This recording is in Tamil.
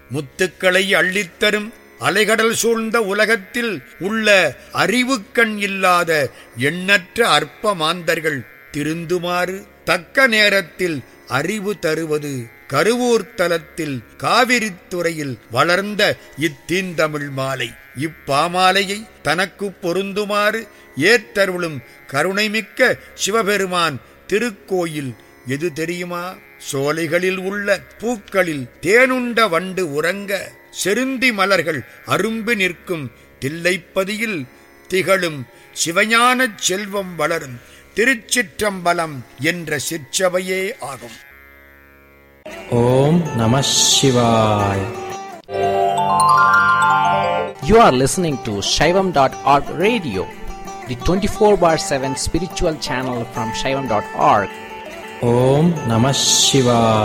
முத்துக்களை அள்ளித்தரும் அலைகடல் சூழ்ந்த உலகத்தில் உள்ள அறிவுக்கண் இல்லாத எண்ணற்ற அற்ப மாந்தர்கள் திருந்துமாறு தக்க நேரத்தில் அறிவு தருவது கருவூர் தலத்தில் காவிரித்துறையில் வளர்ந்த இத்தீந்தமிழ் மாலை இப்பாமாலையை தனக்கு பொருந்துமாறு ஏத்தருளும் கருணைமிக்க சிவபெருமான் திருக்கோயில் எது தெரியுமா சோலைகளில் உள்ள பூக்களில் தேனுண்ட வண்டு உறங்க செருந்தி மலர்கள் அரும்பு நிற்கும் தில்லைப்பதியில் திகழும் சிவஞானச் செல்வம் வளரும் திருச்சிற்றம்பலம் என்ற சிற்சபையே ஆகும் ஓம் நம சிவாய் You are listening to Shaivam.org radio, the 24 bar 7 spiritual channel from Shaivam.org. ஓம் நம சிவாய்